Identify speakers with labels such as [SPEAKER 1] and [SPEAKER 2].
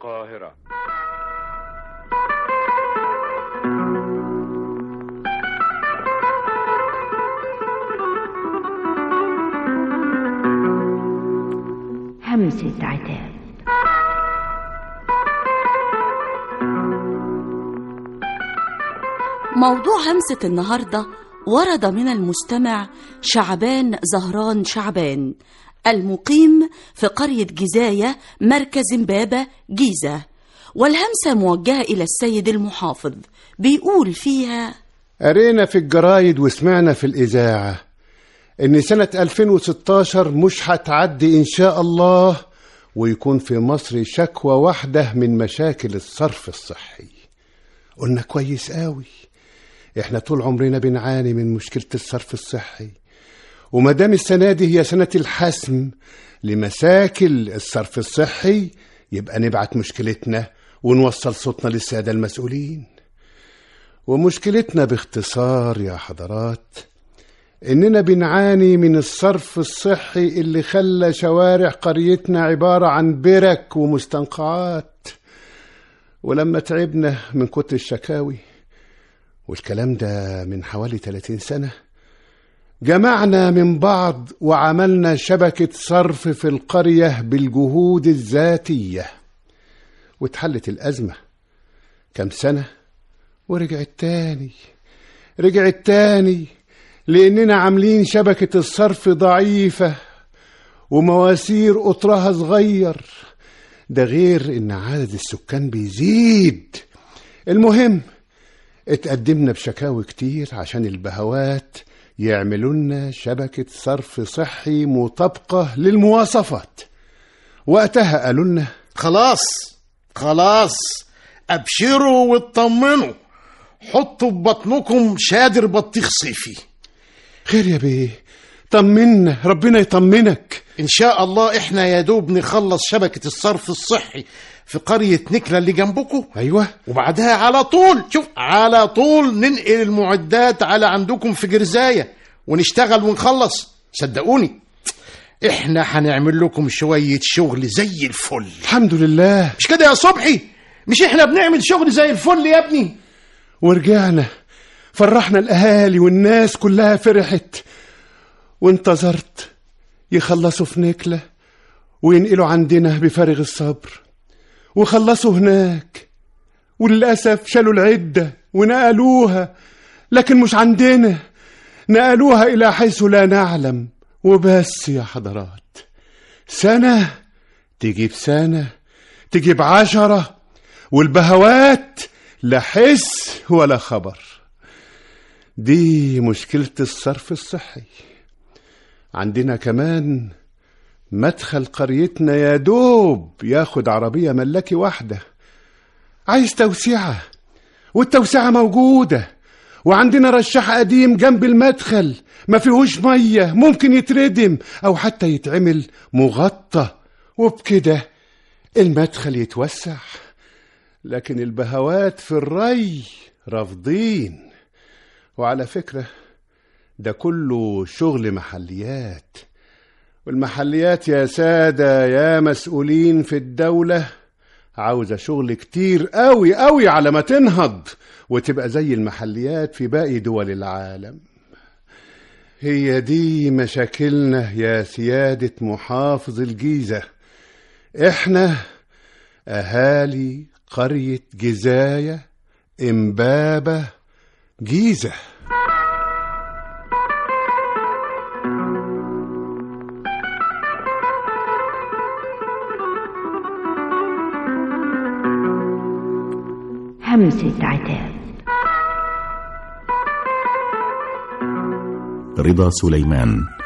[SPEAKER 1] القاهرة
[SPEAKER 2] همسة عتاب
[SPEAKER 3] موضوع همسة النهاردة ورد من المستمع شعبان زهران شعبان المقيم في قرية جزاية مركز امبابة جيزة والهمسة موجهة إلى السيد المحافظ بيقول فيها
[SPEAKER 4] قرينا في الجرايد وسمعنا في الإذاعة إن سنة 2016 مش هتعدي إن شاء الله ويكون في مصر شكوى واحدة من مشاكل الصرف الصحي قلنا كويس قوي احنا طول عمرنا بنعاني من مشكلة الصرف الصحي وما دام السنة دي هي سنة الحسم لمشاكل الصرف الصحي يبقى نبعت مشكلتنا ونوصل صوتنا للسادة المسؤولين ومشكلتنا باختصار يا حضرات إننا بنعاني من الصرف الصحي اللي خلى شوارع قريتنا عبارة عن برك ومستنقعات ولما تعبنا من كتر الشكاوي والكلام ده من حوالي 30 سنة جمعنا من بعض وعملنا شبكة صرف في القرية بالجهود الذاتية واتحلت الأزمة كم سنة ورجعت تاني رجعت تاني لأننا عاملين شبكة الصرف ضعيفة ومواسير قطرها صغير ده غير إن عدد السكان بيزيد المهم اتقدمنا بشكاوي كتير عشان البهوات يعملوا لنا شبكة صرف صحي مطابقة للمواصفات وقتها قالوا لنا
[SPEAKER 5] خلاص خلاص ابشروا واطمنوا حطوا في بطنكم شادر بطيخ صيفي
[SPEAKER 4] خير يا بيه طمنا ربنا يطمنك
[SPEAKER 5] ان شاء الله احنا يا دوب نخلص شبكة الصرف الصحي في قرية نكلة اللي جنبكم
[SPEAKER 4] ايوه
[SPEAKER 5] وبعدها على طول شوف على طول ننقل المعدات على عندكم في جرزاية ونشتغل ونخلص صدقوني احنا هنعمل لكم شوية شغل زي الفل
[SPEAKER 4] الحمد لله
[SPEAKER 5] مش كده يا صبحي مش احنا بنعمل شغل زي الفل يا ابني
[SPEAKER 4] ورجعنا فرحنا الاهالي والناس كلها فرحت وانتظرت يخلصوا في نكلة وينقلوا عندنا بفارغ الصبر وخلصوا هناك وللأسف شالوا العدة ونقلوها لكن مش عندنا نقلوها إلى حيث لا نعلم وبس يا حضرات سنة تجيب سنة تجيب عشرة والبهوات لا حس ولا خبر دي مشكلة الصرف الصحي عندنا كمان مدخل قريتنا يا دوب ياخد عربية ملاكي واحدة عايز توسعة والتوسعة موجودة وعندنا رشاح قديم جنب المدخل ما فيهوش مية ممكن يتردم أو حتى يتعمل مغطى وبكده المدخل يتوسع لكن البهوات في الري رافضين وعلى فكرة ده كله شغل محليات والمحليات يا سادة يا مسؤولين في الدولة عاوزة شغل كتير قوي قوي على ما تنهض وتبقى زي المحليات في باقي دول العالم هي دي مشاكلنا يا سيادة محافظ الجيزة احنا أهالي قرية جزاية إمبابة جيزة
[SPEAKER 2] همسة عتاب
[SPEAKER 6] رضا سليمان